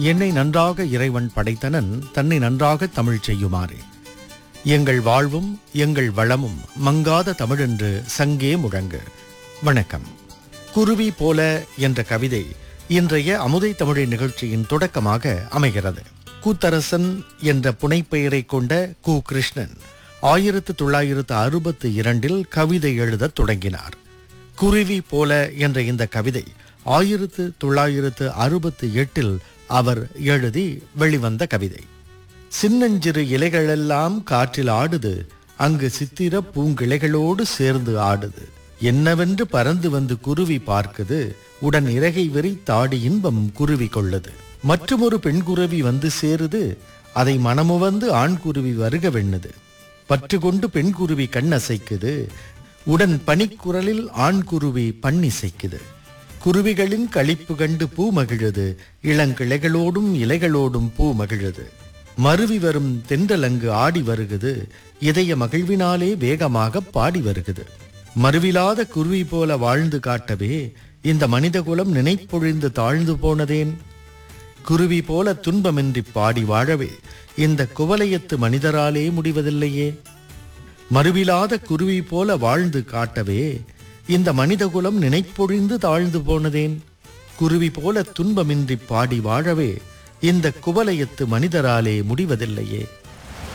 என்னை நன்றாக இறைவன் படைத்தனன் தன்னை நன்றாக தமிழ் செய்யுமாறு எங்கள் வாழ்வும் எங்கள் வளமும் மங்காத தமிழென்று சங்கே முழங்கு வணக்கம் குருவி போல என்ற கவிதை இன்றைய அமுதை தமிழை நிகழ்ச்சியின் தொடக்கமாக அமைகிறது கூத்தரசன் என்ற புனைப்பெயரை கொண்ட கு கிருஷ்ணன் ஆயிரத்து தொள்ளாயிரத்து அறுபத்து இரண்டில் கவிதை எழுதத் தொடங்கினார் குருவி போல என்ற இந்த கவிதை ஆயிரத்து தொள்ளாயிரத்து அறுபத்து எட்டில் அவர் எழுதி வெளிவந்த கவிதை சின்னஞ்சிறு இலைகளெல்லாம் காற்றில் ஆடுது அங்கு சித்திர பூங்கிளைகளோடு சேர்ந்து ஆடுது என்னவென்று பறந்து வந்து குருவி பார்க்குது உடன் இறகை வெறி தாடி இன்பம் குருவி கொள்ளுது மற்றுமொரு பெண் குருவி வந்து சேருது அதை மனமு வந்து ஆண் குருவி வருக வெண்ணுது பற்று கொண்டு பெண் குருவி கண்ணசைக்குது உடன் பனிக்குரலில் ஆண் குருவி பண்ணிசைக்குது குருவிகளின் களிப்பு கண்டு பூ மகிழுது இளங்கிளைகளோடும் இலைகளோடும் பூ மகிழுது மருவி வரும் தென்றலங்கு ஆடி வருகுது இதய மகிழ்வினாலே வேகமாக பாடி வருகுது மறுவிலாத குருவி போல வாழ்ந்து காட்டவே இந்த மனிதகுலம் நினைப்பொழிந்து தாழ்ந்து போனதேன் குருவி போல துன்பமின்றி பாடி வாழவே இந்த குவலயத்து மனிதராலே முடிவதில்லையே மறுவிலாத குருவி போல வாழ்ந்து காட்டவே இந்த மனிதகுலம் நினைப்பொழிந்து தாழ்ந்து போனதேன் குருவி போல துன்பமின்றி பாடி வாழவே இந்த குவலயத்து மனிதராலே முடிவதில்லையே